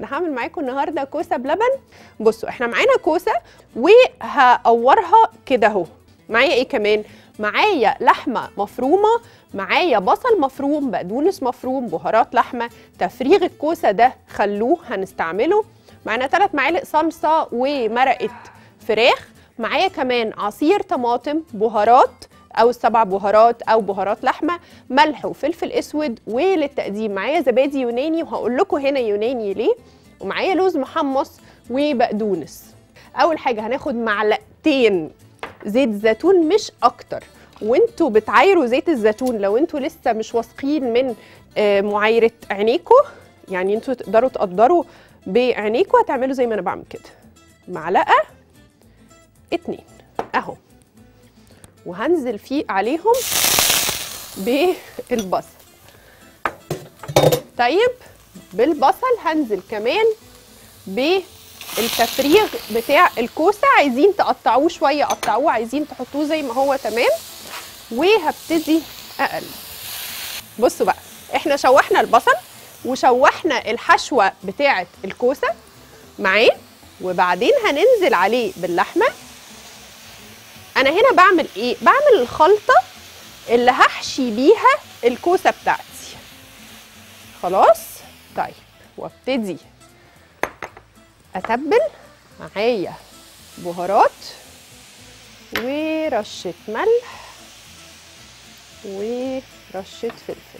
انا هعمل معاكم النهارده كوسه بلبن بصوا احنا معانا كوسه وهقورها كده اهو معايا ايه كمان معايا لحمه مفرومه معايا بصل مفروم بقدونس مفروم بهارات لحمه تفريغ الكوسه ده خلوه هنستعمله معانا 3 معالق صلصه ومرقه فراخ معايا كمان عصير طماطم بهارات او السبع بهارات او بهارات لحمه ملح وفلفل اسود وللتقديم معايا زبادي يوناني وهقول لكم هنا يوناني ليه ومعايا لوز محمص وبقدونس اول حاجه هناخد معلقتين زيت زيتون مش اكتر وانتوا بتعايروا زيت الزيتون لو انتوا لسه مش واثقين من آه، معايره عينيكوا يعني انتوا تقدروا تقدروا بعينيكوا هتعملوا زي ما انا بعمل كده معلقه اتنين اهو وهنزل فيه عليهم بالبصل طيب بالبصل هنزل كمان بالتفريغ بتاع الكوسه عايزين تقطعوه شويه قطعوه عايزين تحطوه زي ما هو تمام وهبتدي اقلب بصوا بقى احنا شوحنا البصل وشوحنا الحشوه بتاعه الكوسه معاه وبعدين هننزل عليه باللحمه انا هنا بعمل ايه بعمل الخلطه اللي هحشي بيها الكوسه بتاعتي خلاص طيب وابتدي اتبل معايا بهارات ورشه ملح ورشه فلفل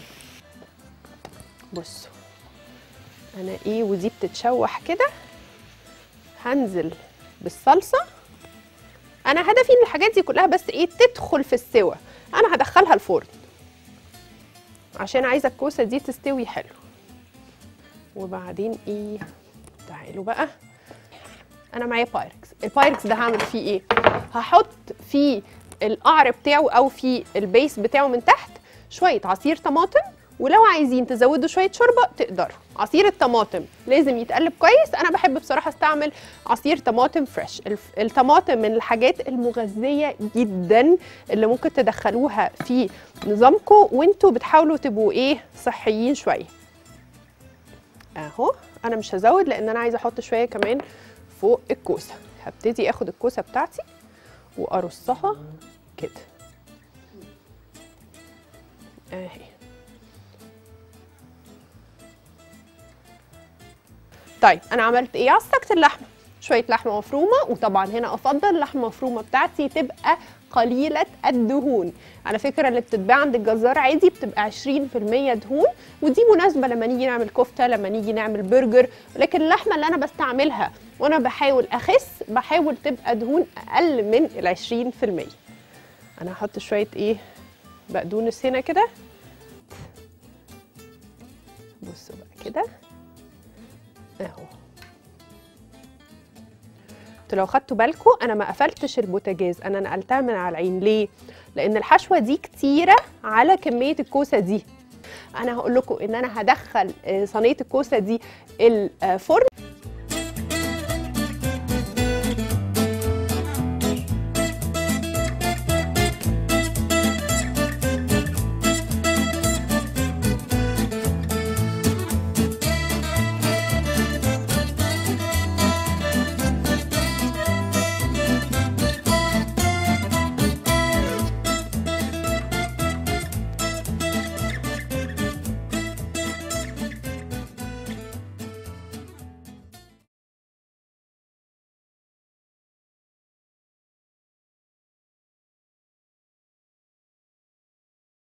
بصوا انا ايه ودي بتتشوح كده هنزل بالصلصه انا هدفي ان الحاجات دي كلها بس ايه تدخل في السوا انا هدخلها الفرن عشان عايزه الكوسه دي تستوي حلو وبعدين ايه تعالوا بقى انا معايا بايركس البايركس ده هعمل فيه ايه هحط فيه القعر بتاعه او في البيس بتاعه من تحت شويه عصير طماطم ولو عايزين تزودوا شويه شوربه تقدروا عصير الطماطم لازم يتقلب كويس انا بحب بصراحه استعمل عصير طماطم فريش الف- الطماطم من الحاجات المغذيه جدا اللي ممكن تدخلوها في نظامكم وانتوا بتحاولوا تبقوا ايه صحيين شويه اهو انا مش هزود لان انا عايزه احط شويه كمان فوق الكوسه هبتدي اخد الكوسه بتاعتي وارصها كده اهي طيب انا عملت ايه عصقت اللحمه شويه لحمه مفرومه وطبعا هنا افضل اللحمه المفرومه بتاعتي تبقى قليله الدهون على فكره اللي بتتباع عند الجزار عادي بتبقى 20% دهون ودي مناسبه لما نيجي نعمل كفته لما نيجي نعمل برجر لكن اللحمه اللي انا بستعملها وانا بحاول اخس بحاول تبقى دهون اقل من ال 20% انا هحط شويه ايه بقدونس هنا كده بصوا بقى كده اهو انتوا لو خدتوا بالكم انا ما قفلتش البوتاجاز انا نقلتها من على العين ليه لان الحشوه دي كتيره على كميه الكوسه دي انا هقول لكم ان انا هدخل آه، صينيه الكوسه دي الفرن